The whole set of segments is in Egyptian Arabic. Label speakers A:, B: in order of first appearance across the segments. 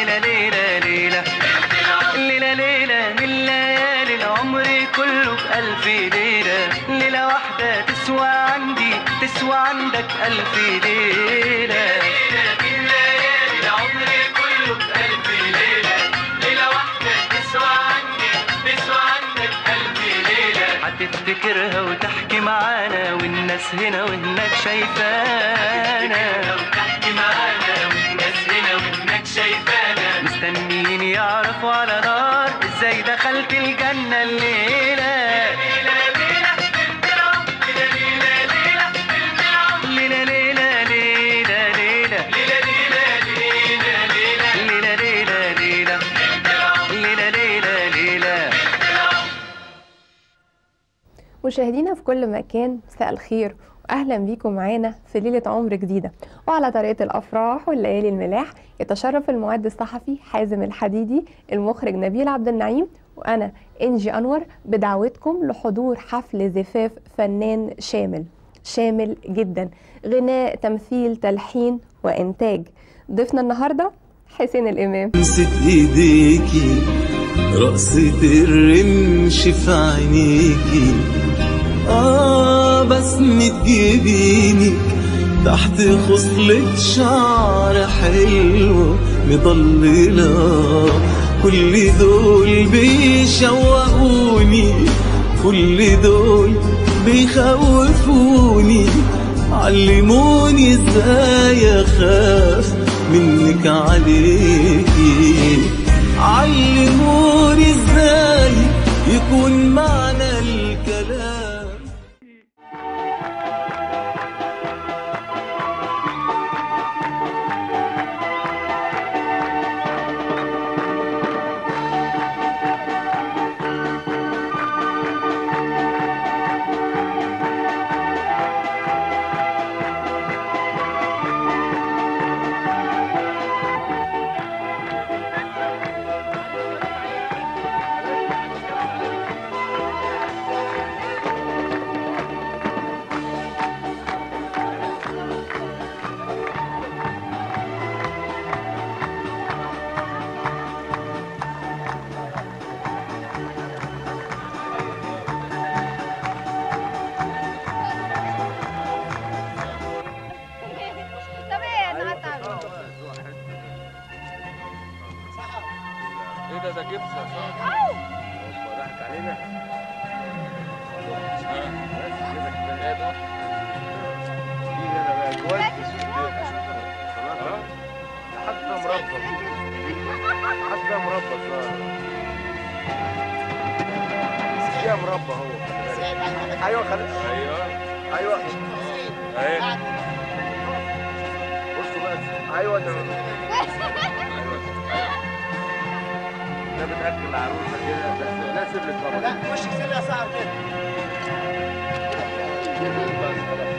A: ليلة ليلة ليلة ليلة ليلة من ليالي العمر كله بألف ليلة ليلة واحدة تسوى عندي تسوى عندك ألف ليلة من ليالي العمر كله بألف ليلة ليلة واحدة تسوى عندي تسوى عندك ألف ليلة هتفتكرها وتحكي معانا والناس هنا وهناك شايفانا وتحكي معانا والناس هنا وهناك شايفانا مستنيين يعرفوا على نار ازاي دخلت الجنة الليلة ليلة ليلة ليلة ليلة ليلة ليلة ليلة ليلة ليلة ليلة ليلة ليلة
B: مشاهدينا في كل مكان مساء الخير واهلا بيكم معانا في ليله عمر جديده وعلى طريقه الافراح والليالي الملاح يتشرف المعد الصحفي حازم الحديدي المخرج نبيل عبد النعيم وانا انجي انور بدعوتكم لحضور حفل زفاف فنان شامل شامل جدا غناء تمثيل تلحين وانتاج ضيفنا النهارده حسين الامام
C: لمسة ايديكي رقصة الرمش في عينيكي اه بسمة جبينك تحت خصلة شعر حلوة مضللة كل دول بيشوقوني كل دول بيخوفوني علموني ازاي اخاف منك عليكي علموني ازاي يكون معنى الكلام
D: طب ايه انا هتعب
E: ايه ده ده جبس يا صاحبي هوبا ضحك علينا بس كده كفايه ده دي انا بقى كويس خلاص لحد ده مربى لحد ده مربى شويه فيها مربى هو خلي بالك. ايوه خلي ايوه ايوه اهي بصوا بقى ايوه ده ده بتاكل العروسه كده بس لا سيب لي الطبق لا
F: وشك سيب يا صاحبي كده
E: بس خلاص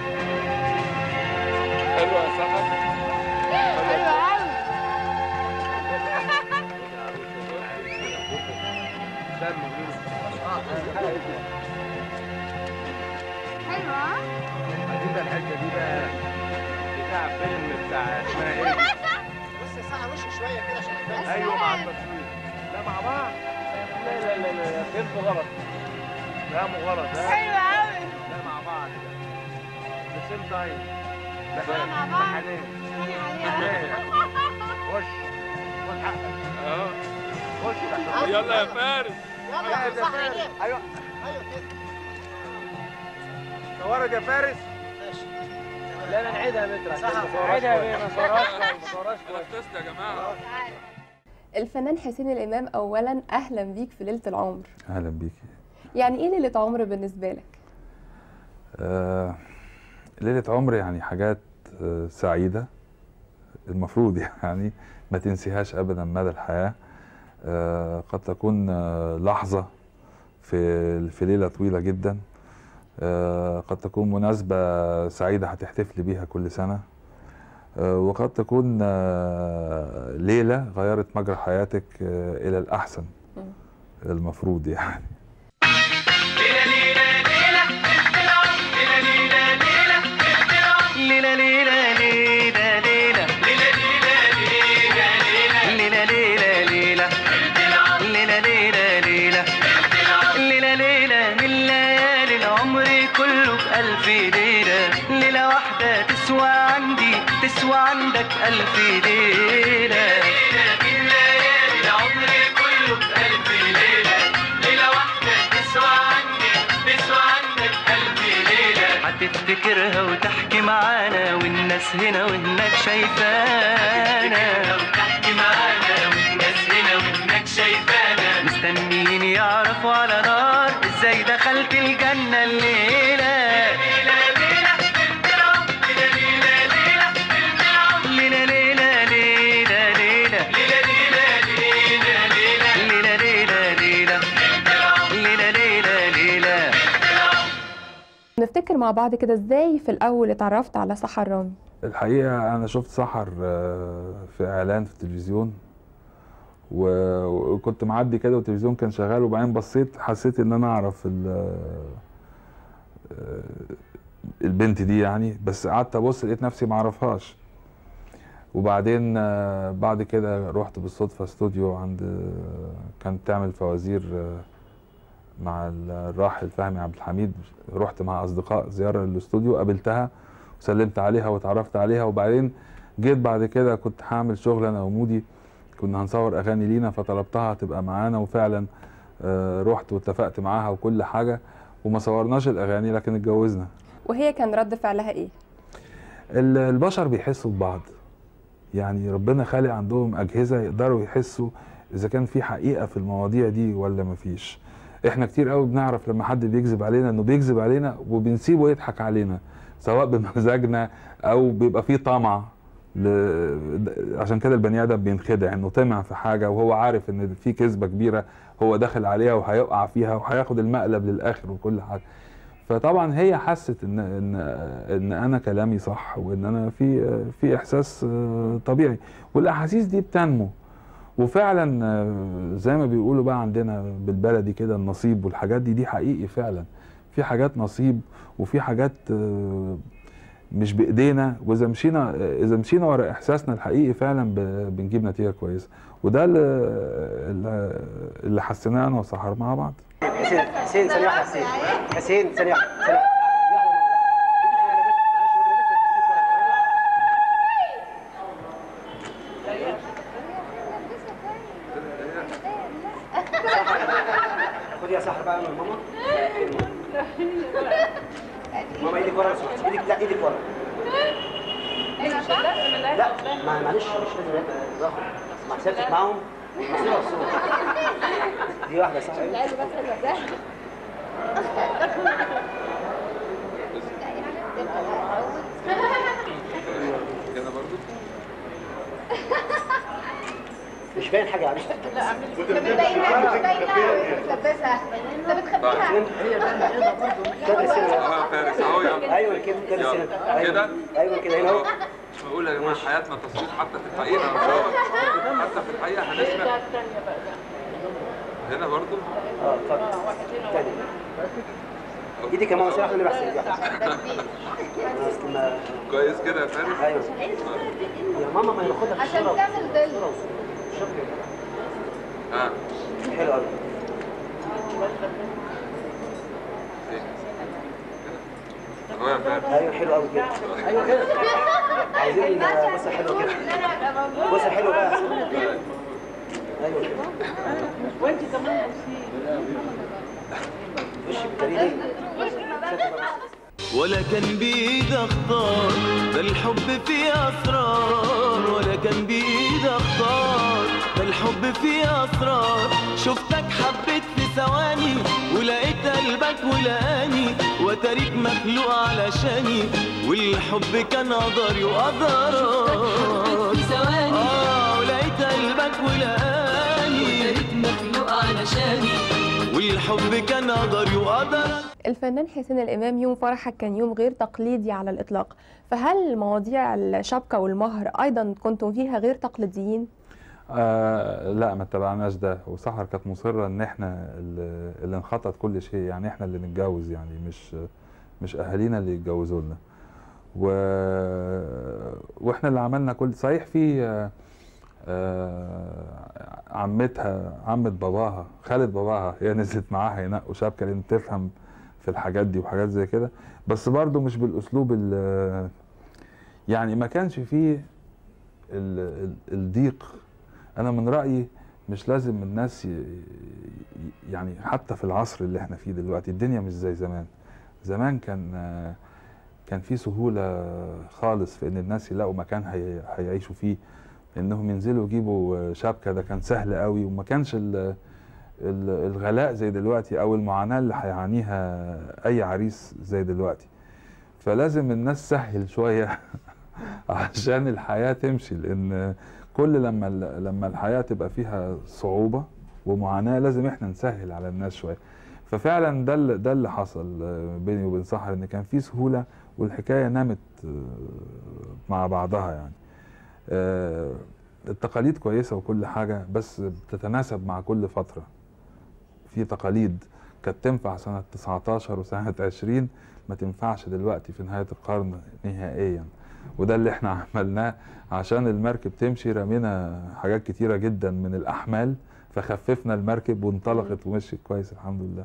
E: حلو يا صاحبي
D: حلو قوي حلو ها
E: عايزين بقى الحته دي بقى بتاع فيلم بتاع اسمها ايه؟
F: بص يا صاحبي وشك شويه كده عشان يبان
E: ايوه مع التصوير لا مع بعض لا لا لا لا فهمت غلط فهموا غلط ها
D: حلو قوي
E: لا مع بعض ذا سيم تايم
D: لا مع بعض.
E: حنان
D: عليها
E: حنان خش خد حقك اه خش تحت يلا يا فارس
F: يلا يا صاحبي عينيك.
E: ايوه
F: ايوه كده
E: صورك يا فارس
F: ماشي
E: لا لا نعيدها يا متر
F: نعيدها يا بيه، ما
E: صورهاش ما صورهاش كويس يا جماعه
D: تعالى
B: الفنان حسين الامام اولا اهلا بيك في ليله العمر
G: اهلا بيكي
B: يعني ايه ليله عمر بالنسبه لك
G: آه ليله عمر يعني حاجات آه سعيده المفروض يعني ما تنسيهاش ابدا مدى الحياه آه قد تكون آه لحظه في في ليله طويله جدا آه قد تكون مناسبه سعيده هتحتفلي بيها كل سنه آه وقد تكون آه ليله غيرت مجرى حياتك آه الى الاحسن المفروض يعني
A: ليلة ليلة ليلة ليلة ليلة ليلة بألف ليلة الليالي العمر كله بألف ليلة ليلة واحدة تسوى عندي تسوى عندك ألف ليلة هتفتكرها وتحكي معانا والناس هنا وهناك شايفانا وتحكي معانا والناس هنا وهناك شايفانا مستنيين يعرفوا على نار ازاي دخلت الجنة الليلة ليلة ليلة ليلة ليلة ليلة ليلة ليلة ليلة ليلة ليلة ليلة ليلة ليلة
B: نفتكر مع بعض كده ازاي في الاول اتعرفت على سحر رامي
G: الحقيقة أنا شفت سحر آه، في إعلان في التلفزيون و- وكنت معدي كده والتلفزيون كان شغال وبعدين بصيت حسيت إن أنا أعرف ال- آه، البنت دي يعني بس قعدت أبص لقيت نفسي معرفهاش وبعدين آه، بعد كده رحت بالصدفة استوديو عند آه، كانت تعمل فوازير آه، مع الراحل فهمي عبد الحميد رحت مع أصدقاء زيارة للاستوديو قابلتها وسلمت عليها واتعرفت عليها وبعدين جيت بعد كده كنت هعمل شغل انا ومودي كنا هنصور اغاني لينا فطلبتها تبقى معانا وفعلا آه، رحت واتفقت معاها وكل حاجه وما صورناش الاغاني لكن اتجوزنا
B: وهي كان رد فعلها ايه
G: ال- البشر بيحسوا ببعض يعني ربنا خالق عندهم اجهزه يقدروا يحسوا اذا كان في حقيقه في المواضيع دي ولا مفيش احنا كتير قوي بنعرف لما حد بيكذب علينا انه بيكذب علينا وبنسيبه يضحك علينا سواء بمزاجنا او بيبقى فيه طمع ل... عشان كده البني ادم بينخدع انه طمع في حاجه وهو عارف ان في كذبه كبيره هو داخل عليها وهيقع فيها وهياخد المقلب للاخر وكل حاجه فطبعا هي حست ان ان ان انا كلامي صح وان انا في في احساس آه، طبيعي والاحاسيس دي بتنمو وفعلا آه، زي ما بيقولوا بقى عندنا بالبلدي كده النصيب والحاجات دي دي حقيقي فعلا في حاجات نصيب وفي حاجات آه، مش بايدينا واذا مشينا اذا مشينا ورا احساسنا الحقيقي فعلا ب- بنجيب نتيجه كويسه وده اللي اللي- اللي حسيناه انا وسحر مع بعض
F: حسين حسين ثانية واحدة حسين حسين ثانية واحدة ثانية واحدة. خد يا سحر بقى من ماما ماما ايدك ورا لو سمحت. ايدك لا ايدك ورا لا ما- معلش مش لازم باخد مع سيرتك معاهم مصيبة الصوت دي واحدة صح ايوه مش باين حاجة معلش كده السنة
H: فارس اهو يلا
F: ايوه كده كده السنة
H: يلا. كده؟
F: ايوه كده هنا اهو
H: بقول يا جماعه حياتنا تصوير حتى في الحقيقه حتى في الحقيقه هنسمع هنا برضو
F: اه اتفضل تاني ايدي كمان سنة احنا نبقى حسين دي واحدة. أصل ما-
H: كويس كده يا فارس
F: ايوه يا ماما ما ياخدها في
D: عشان
F: الصورة
D: تعمل ظل
F: صورة وصورة. شكرا
H: اه
F: حلو قوي
H: اهو يا فارس
F: ايوه حلو قوي كده ايوه كده عايزين بصه حلوه كده بصه حلوه بقى ايوه كده وانت كمان وش بالدليل
C: ولا كان بإيدي اختار ده الحب فيه اسرار ولا كان بإيدي اختار ده الحب فيه اسرار شفتك حبيت في ثواني ولقيت قلبك ولقاني وتاريك مخلوق علشاني والحب كان قدري وقدرك
I: في ثواني
C: اه ولقيت قلبك ولقاني
I: وتاريخ مخلوق علشاني
C: والحب كان قدري وقدرك
B: الفنان حسين الإمام يوم فرحك كان يوم غير تقليدي على الإطلاق فهل مواضيع الشبكة والمهر أيضا كنتم فيها غير تقليديين؟
G: آه لا ما اتبعناش ده وسحر كانت مصره ان احنا اللي اللي نخطط كل شيء يعني احنا اللي نتجوز يعني مش مش اهالينا اللي يتجوزوا لنا و... واحنا اللي عملنا كل صحيح في آه، آه، عمتها عمة باباها خالة باباها هي نزلت معاها ينقوا شبكة لان تفهم في الحاجات دي وحاجات زي كده بس برضو مش بالاسلوب ال- يعني ما كانش فيه ال ال الضيق انا من رايي مش لازم الناس ي- ي- يعني حتى في العصر اللي احنا فيه دلوقتي الدنيا مش زي زمان زمان كان آه، كان في سهوله خالص في ان الناس يلاقوا مكان هي- هيعيشوا فيه انهم ينزلوا يجيبوا آه، شبكه ده كان سهل قوي وما كانش ال- ال- الغلاء زي دلوقتي او المعاناه اللي هيعانيها اي عريس زي دلوقتي فلازم الناس سهل شويه عشان الحياه تمشي لان كل لما ال- لما الحياه تبقى فيها صعوبه ومعاناه لازم احنا نسهل على الناس شويه ففعلا ده اللي ده اللي حصل آه، بيني وبين سحر ان كان في سهوله والحكايه نامت آه، مع بعضها يعني آه، التقاليد كويسه وكل حاجه بس بتتناسب مع كل فتره في تقاليد كانت تنفع سنه 19 وسنه 20 ما تنفعش دلوقتي في نهايه القرن نهائيا وده اللي احنا عملناه عشان المركب تمشي رمينا حاجات كتيره جدا من الاحمال فخففنا المركب وانطلقت ومشيت كويس الحمد لله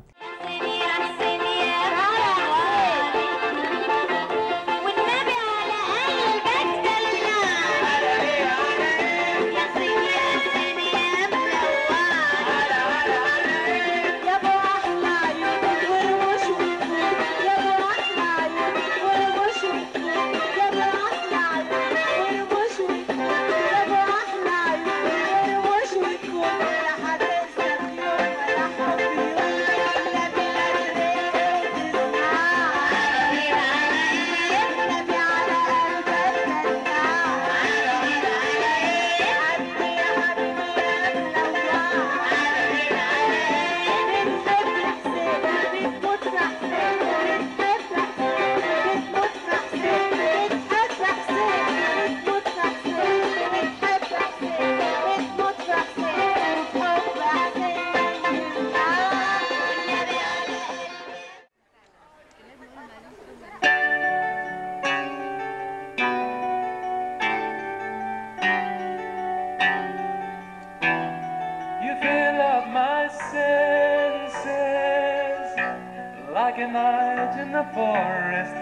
J: You fill up my senses like a night in the forest,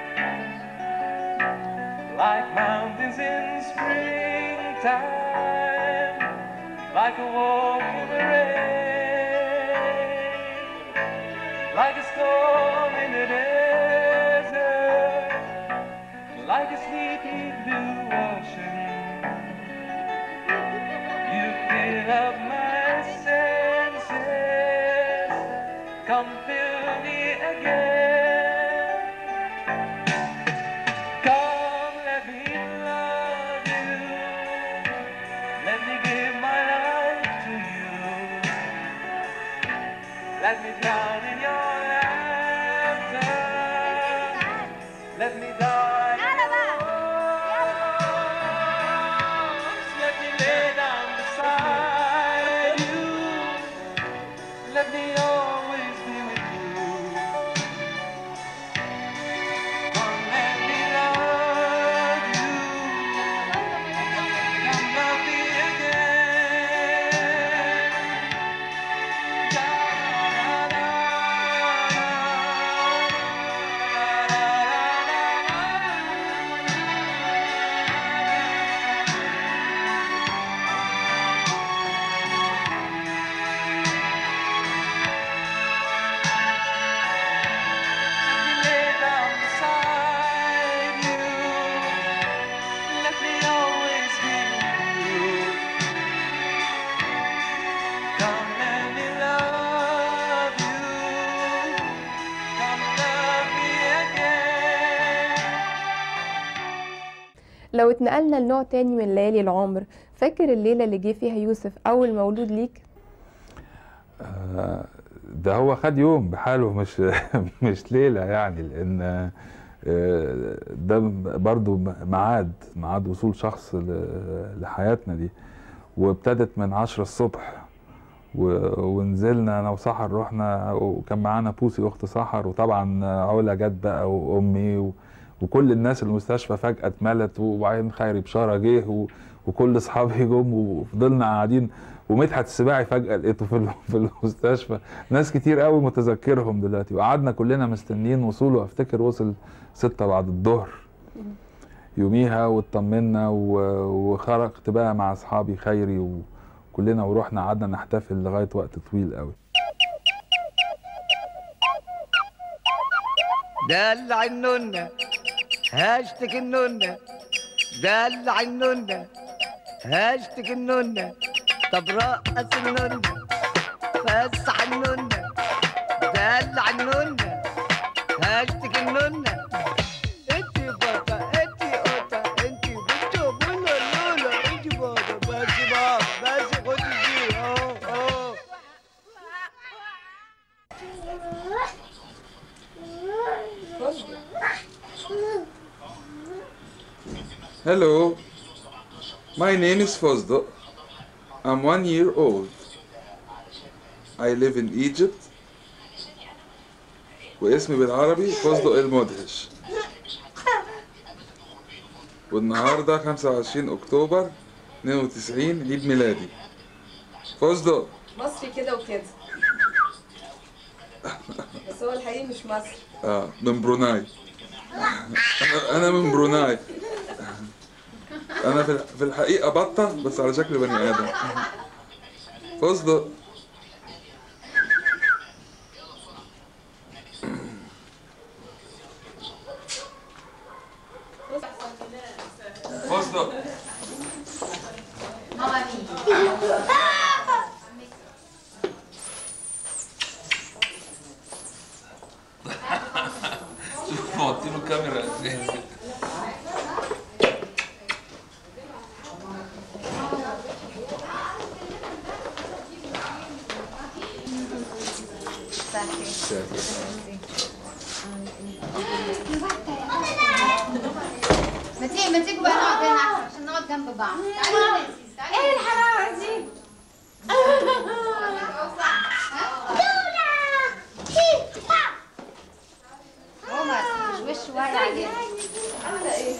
J: like mountains in springtime, like a walk in the rain, like a storm in the desert, like a sleepy blue ocean. You fill up my senses. Come fill me again. Come, let me love you. Let me give my life to you. Let me drown in your laughter. Let me die. in your arms. Let me lay down beside you. Let me always be with you. Come let me love you. Come love me again. Da, da, da, lay down beside you. Let me always be with you. Come let me love you. Come love me again.
B: لو اتنقلنا لنوع تاني من ليالي العمر فاكر الليلة اللي جه فيها يوسف أول مولود ليك؟
G: آه، ده هو خد يوم بحاله مش مش ليله يعني لان آه، ده برضو ميعاد ميعاد وصول شخص ل- لحياتنا دي وابتدت من عشرة الصبح و- ونزلنا انا وسحر رحنا وكان معانا بوسي اخت سحر وطبعا علا جت بقى وامي و- وكل الناس المستشفى فجاه اتملت وبعدين خيري بشاره جه و- وكل اصحابي جم وفضلنا قاعدين ومدحت السباعي فجاه لقيته في ال- في المستشفى ناس كتير قوي متذكرهم دلوقتي وقعدنا كلنا مستنيين وصوله افتكر وصل ستة بعد الظهر يوميها واطمنا و- وخرجت بقى مع اصحابي خيري وكلنا ورحنا قعدنا نحتفل لغايه وقت طويل قوي
K: دلع النونة هاشتك النونة دلع النونة هاشتك النونة طب رقص النونة فسح النونة دلع النونة هاشتك النونة انتي بابا انتي قطة انتي بنتو بولا لولا انتي بابا بس بابا بس خدي دي اهو اهو
G: Hello, my name is Fozdo. I'm one year old. I live in Egypt. واسمي بالعربي فوزدق المدهش. والنهارده 25 اكتوبر 92 عيد ميلادي. فوزدق
L: مصري كده وكده بس هو الحقيقي مش مصري
G: اه من بروناي. انا انا من بروناي. انا في في الحقيقه بطه بس على شكل بني ادم. فوزدق فوزدق
H: شوف موطي له كاميرا قد ايه
D: ما تيجي ما تيجي بقى نقعد هنا أحسن عشان نقعد جنب بعض تعالي ايه الحلاوه دي؟ عمر مش وش ورا عليك عامله ايه؟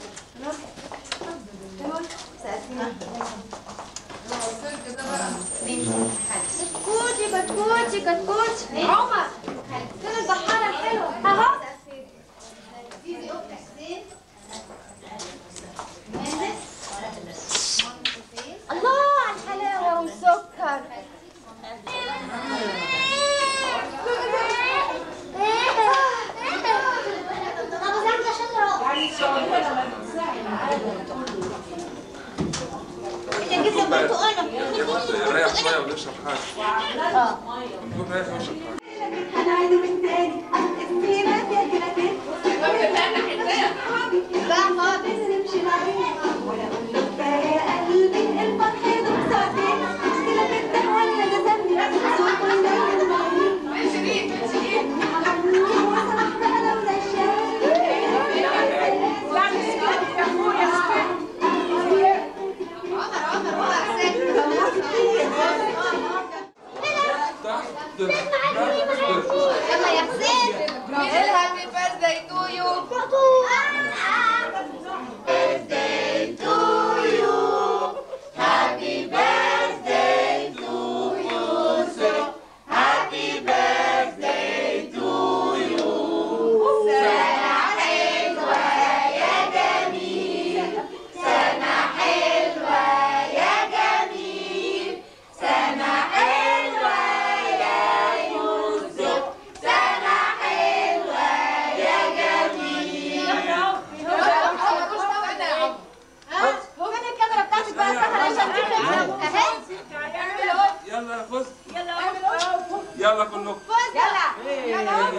D: كتكوتي كتكوتي كتكوتي عمر فين البحاره الحلوه اهو دي اختك حسين الله على الحلاوه والسكر
H: ريح شويه ونشرب حاجه نكون رايح ونشرب حاجه
D: انا عايزه من تاني اسمي ما فيها كلمات بقى خالص نمشي بعدين ولا اقول له كفايه يا قلبي الفرح يدوم ساعتين مشكله جدا ولا جزمني صوت ولا وسمح بقى لو يلا يا حسين هابي بيرثداي تو يو birthday to you. Happy birthday to Yusuf. Happy birthday to you. سنة حلوة يا جميل سنة حلوة يا جميل سنة حلوة يا يوسف سنة حلوة يا جميل فين الكاميرا بتاعتك بقى سهلة عشان تكتب اهي
H: يلا يا فوز يلا كلكم
D: يلا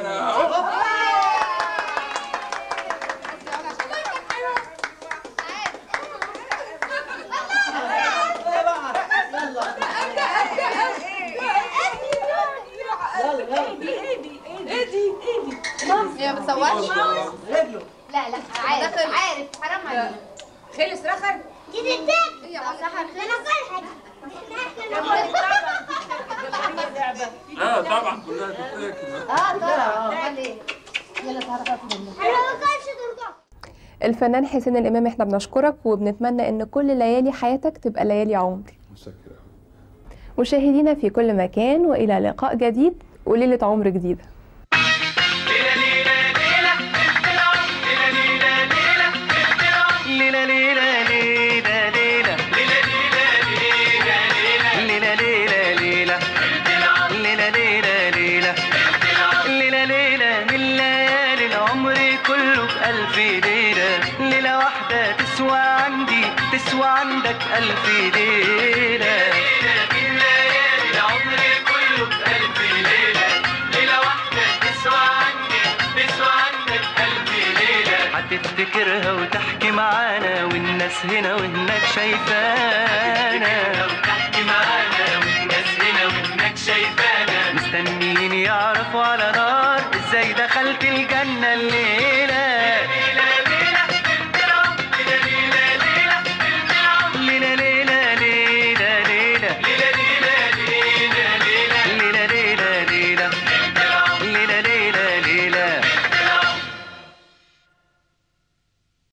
D: هي ما بتصورش لا لا عارف عارف حرام عليك خلص رخر كده التاك يا سحر خلص
H: اه طبعا كلها تتاكل
D: اه طبعا امال ايه يلا تعالى بقى انا ما كانش ترجع
B: الفنان حسين الإمام احنا بنشكرك وبنتمنى ان كل ليالي حياتك تبقى ليالي عمر
G: متشكر
B: مشاهدينا في كل مكان وإلى لقاء جديد وليلة عمر جديدة
A: ليلة ليلة ليلة ليلة ليلة ليلة واحدة تسوى عندي تسوى عندك ألف ليلة
J: الليالي عمري كله بألف ليلة ليلة واحدة تسوى عندي تسوى عندك ألف ليلة
A: هتفتكرها وتحكي معانا والناس هنا وهناك شايفانا
J: وتحكي معانا والناس هنا وهناك شايفانا
A: مستنيين يعرفوا على نار ازاي دخلت الجنة الليلة